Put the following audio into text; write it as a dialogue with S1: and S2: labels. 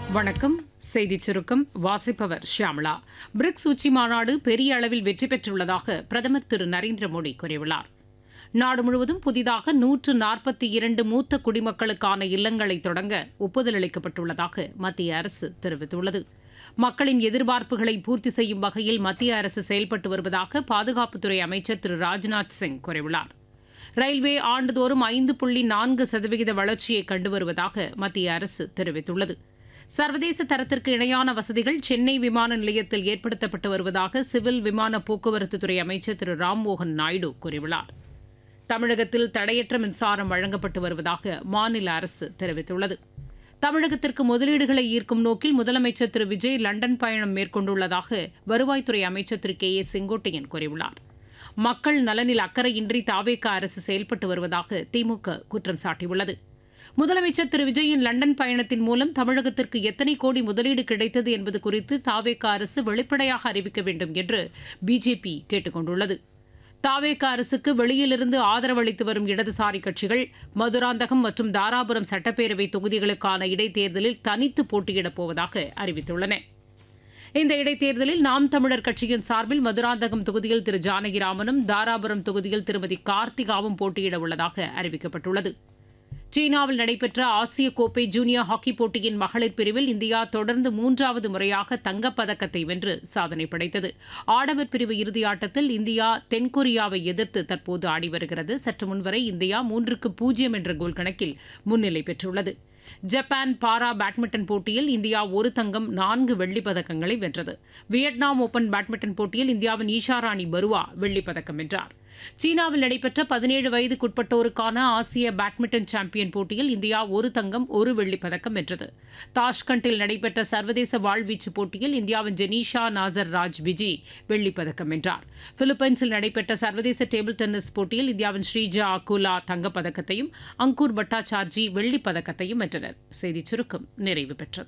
S1: வணக்கம் செய்திச் சுருக்கம் வாசிப்பவர் ஷியாமளா பிரிக்ஸ் உச்சி மாநாடு பெரிய அளவில் வெற்றி பெற்றுள்ளதாக பிரதமர் திரு நரேந்திர மோடி கூறியுள்ளார் நாடு முழுவதும் புதிதாக நூற்று நாற்பத்தி இரண்டு மூத்த குடிமக்களுக்கான இல்லங்களை தொடங்க ஒப்புதல் அளிக்கப்பட்டுள்ளதாக மத்திய அரசு தெரிவித்துள்ளது மக்களின் எதிர்பார்ப்புகளை பூர்த்தி செய்யும் வகையில் மத்திய அரசு செயல்பட்டு வருவதாக பாதுகாப்புத்துறை அமைச்சர் திரு ராஜ்நாத் சிங் கூறியுள்ளார் ரயில்வே ஆண்டுதோறும் ஐந்து புள்ளி நான்கு சதவிகித வளர்ச்சியை கண்டு வருவதாக மத்திய அரசு தெரிவித்துள்ளது சர்வதேச தரத்திற்கு இணையான வசதிகள் சென்னை விமான நிலையத்தில் ஏற்படுத்தப்பட்டு வருவதாக சிவில் விமான போக்குவரத்துத்துறை அமைச்சர் திரு ராம்மோகன் நாயுடு கூறியுள்ளார் தமிழகத்தில் தடையற்ற மின்சாரம் வழங்கப்பட்டு வருவதாக மாநில அரசு தெரிவித்துள்ளது தமிழகத்திற்கு முதலீடுகளை ஈர்க்கும் நோக்கில் முதலமைச்சர் திரு விஜய் லண்டன் பயணம் மேற்கொண்டுள்ளதாக வருவாய்த்துறை அமைச்சர் திரு கே ஏ செங்கோட்டையன் கூறியுள்ளார் மக்கள் நலனில் அக்கறையின்றி தாவேக அரசு செயல்பட்டு வருவதாக திமுக குற்றம் சாட்டியுள்ளது முதலமைச்சர் திரு விஜயின் லண்டன் பயணத்தின் மூலம் தமிழகத்திற்கு எத்தனை கோடி முதலீடு கிடைத்தது என்பது குறித்து தாவேக அரசு வெளிப்படையாக அறிவிக்க வேண்டும் என்று பிஜேபி கேட்டுக் கொண்டுள்ளது தாவேக அரசுக்கு வெளியிலிருந்து ஆதரவளித்து வரும் இடதுசாரி கட்சிகள் மதுராந்தகம் மற்றும் தாராபுரம் சட்டப்பேரவை தொகுதிகளுக்கான இடைத்தேர்தலில் தனித்து போட்டியிடப் போவதாக அறிவித்துள்ளன இந்த இடைத்தேர்தலில் நாம் தமிழர் கட்சியின் சார்பில் மதுராந்தகம் தொகுதியில் திரு ஜானகிராமனும் தாராபுரம் தொகுதியில் திருமதி கார்த்திகாவும் போட்டியிட உள்ளதாக அறிவிக்கப்பட்டுள்ளது சீனாவில் நடைபெற்ற ஆசிய கோப்பை ஜூனியர் ஹாக்கி போட்டியின் மகளிர் பிரிவில் இந்தியா தொடர்ந்து மூன்றாவது முறையாக தங்கப்பதக்கத்தை வென்று சாதனை படைத்தது ஆடவர் பிரிவு இறுதியாட்டத்தில் இந்தியா தென்கொரியாவை எதிர்த்து தற்போது ஆடி வருகிறது சற்று முன்வரை இந்தியா மூன்றுக்கு பூஜ்ஜியம் என்ற கோல் கணக்கில் முன்னிலை பெற்றுள்ளது ஜப்பான் பாரா பேட்மிண்டன் போட்டியில் இந்தியா ஒரு தங்கம் நான்கு வெள்ளிப் பதக்கங்களை வென்றது வியட்நாம் ஓபன் பேட்மிண்டன் போட்டியில் இந்தியாவின் ஈஷா ராணி பருவா வெள்ளிப் பதக்கம் வென்றார் சீனாவில் நடைபெற்ற பதினேழு வயதுக்குட்பட்டோருக்கான ஆசிய பேட்மிண்டன் சாம்பியன் போட்டியில் இந்தியா ஒரு தங்கம் ஒரு வெள்ளிப் பதக்கம் வென்றது தாஷ்கண்டில் நடைபெற்ற சர்வதேச வாழ்வீச்சு போட்டியில் இந்தியாவின் ஜெனீஷா நாசர் ராஜ் விஜி வெள்ளிப் பதக்கம் வென்றார் பிலிப்பைன்ஸில் நடைபெற்ற சர்வதேச டேபிள் டென்னிஸ் போட்டியில் இந்தியாவின் ஸ்ரீஜா அகுலா தங்கப்பதக்கத்தையும் அங்கூர் பட்டாச்சார்ஜி வெள்ளிப் பதக்கத்தையும் வென்றனர் செய்திச் சுருக்கம் நிறைவு பெற்றது